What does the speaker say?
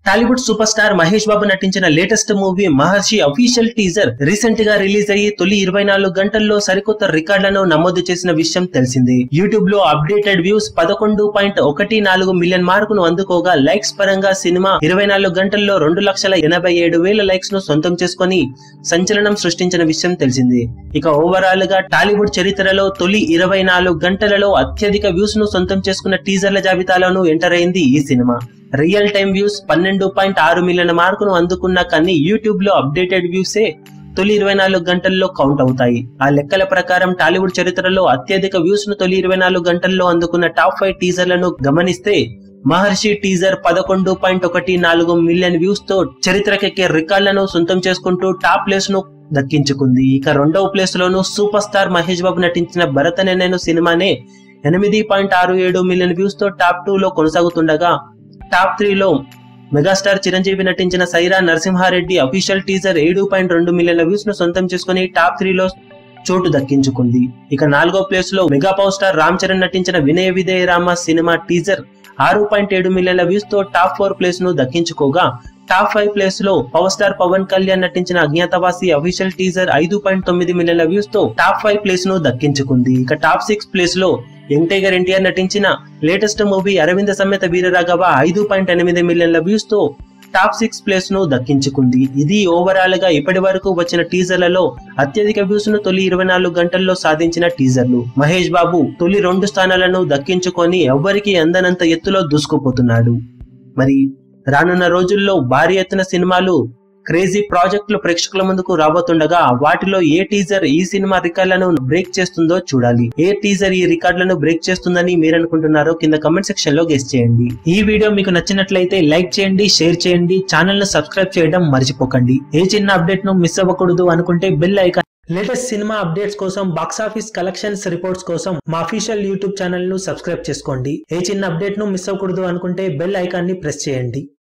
Tollywood super star Mahesh Babu నటించిన latest movie Maharshi official teaser recent గా release అయ్యి తొలి ఇరవై నాలుగు గంటల్లో సరికొత్త రికార్డులను నమోదు చేసిన విషయం తెలిసింది యూట్యూబ్ లో అప్డేటెడ్ వ్యూస్ పదకొండు పాయింట్ ఒకటి నాలుగు మిలియన్ మార్కును అందుకోగా లైక్స్ పరంగా సినిమా ఇరవై నాలుగు గంటల్లో రెండు లక్షల ఎనభై ఏడు వేల లైక్స్ ను సొంతం చేసుకుని సంచలనం సృష్టించిన విషయం తెలిసింది ఇక ఓవరాల్ గా టాలీవుడ్ చరిత్రలో తొలి ఇరవై నాలుగు గంటలలో అత్యధిక వ్యూస్ ను సొంతం చేసుకున్న టీజర్ల జాబితాలోనూ ఎంటర్ అయింది ఈ సినిమా రియల్ టైమ్ వ్యూస్ పన్నెండు పాయింట్ ఆరు మిలియన్ మార్కును అందుకున్నా కానీ యూట్యూబ్ లో అప్డేటెడ్ వ్యూసే తొలి ఇరవై నాలుగు గంటల్లో కౌంట్ అవుతాయి ఆ లెక్కల ప్రకారం టాలీవుడ్ చరిత్రలో అత్యధిక వ్యూస్ ను తొలి ఇరవై నాలుగు గంటల్లో అందుకున్న టాప్ ఫైవ్ టీజర్లను గమనిస్తే మహర్షి టీజర్ పదకొండు పాయింట్ ఒకటి నాలుగు మిలియన్ వ్యూస్ తో చరిత్రకెక్కే రికార్డులను సొంతం చేసుకుంటూ టాప్ ప్లేస్ ను దక్కించుకుంది ఇక రెండవ ప్లేస్ లోను సూపర్ స్టార్ మహేష్ బాబు నటించిన భరత నేను సినిమానే ఎనిమిది పాయింట్ ఆరు ఏడు మిలియన్ వ్యూస్ తో టాప్ టూ లో కొనసాగుతుండగా టాప్ త్రీలో మెగాస్టార్ చిరంజీవి నటించిన సైరా నరసింహారెడ్డి అఫీషియల్ టీజర్ ఏడు పాయింట్ రెండు మిలియన్ల వ్యూస్ ను సొంతం చేసుకుని టాప్ త్రీలో చోటు దక్కించుకుంది ఇక నాలుగో ప్లేస్ లో mega power star Ram Charan నటించిన వినయ విధేయ రామ సినిమా టీజర్ ఆరు పాయింట్ ఏడు మిలియన్ల వ్యూస్ తో టాప్ ఫోర్ ప్లేస్ ను దక్కించుకోగా టాప్ ఫైవ్ ప్లేస్ లో పవర్ స్టార్ పవన్ కళ్యాణ్ నటించిన అజ్ఞాతవాసి అఫీషియల్ టీజర్ ఐదు పాయింట్ తొమ్మిది మిలియన్ల వ్యూస్ తో టాప్ ఫైవ్ ప్లేస్ ను దక్కించుకుంది ఇక టాప్ సిక్స్ ప్లేస్ లో యంగ్ టైగర్ ఎన్టీఆర్ నటించిన లేటెస్ట్ మూవీ అరవింద సమేత వీరరాఘవ ఐదు పాయింట్ ఎనిమిది మిలియన్ల వ్యూస్ తో టాప్ సిక్స్ ప్లేస్ ను దక్కించుకుంది ఇది ఓవరాల్ గా ఇప్పటి వరకు వచ్చిన టీజర్లలో అత్యధిక వ్యూస్ ను తొలి ఇరవై నాలుగు గంటల్లో సాధించిన టీజర్లు మహేష్ బాబు తొలి రెండు స్థానాలను దక్కించుకొని ఎవ్వరికి అందనంత ఎత్తులో దూసుకుపోతున్నాడు మరి రానున్న రోజుల్లో భారీ ఎత్తున సినిమాలు క్రేజీ ప్రాజెక్టులు ప్రేక్షకుల ముందుకు రాబోతుండగా వాటిలో ఏ టీజర్ ఈ సినిమా రికార్డులను బ్రేక్ చేస్తుందో చూడాలి ఏ టీజర్ ఈ రికార్డులను బ్రేక్ చేస్తుందని మీరు అనుకుంటున్నారో కింద కమెంట్ సెక్షన్ లో గెస్ట్ చేయండి ఈ వీడియో మీకు నచ్చినట్లయితే లైక్ చేయండి షేర్ చేయండి ఛానల్ ను సబ్స్క్రైబ్ చేయడం మర్చిపోకండి ఏ చిన్న అప్డేట్ ను మిస్ అవ్వకూడదు అనుకుంటే bell icon latest cinema updates కోసం బాక్సాఫీస్ కలెక్షన్స్ రిపోర్ట్స్ కోసం మా అఫీషియల్ యూట్యూబ్ ఛానల్ ను సబ్స్క్రైబ్ చేసుకోండి ఏ చిన్న అప్డేట్ ను మిస్ అవ్వకూడదు అనుకుంటే బెల్ ఐకాన్ ని ప్రెస్ చేయండి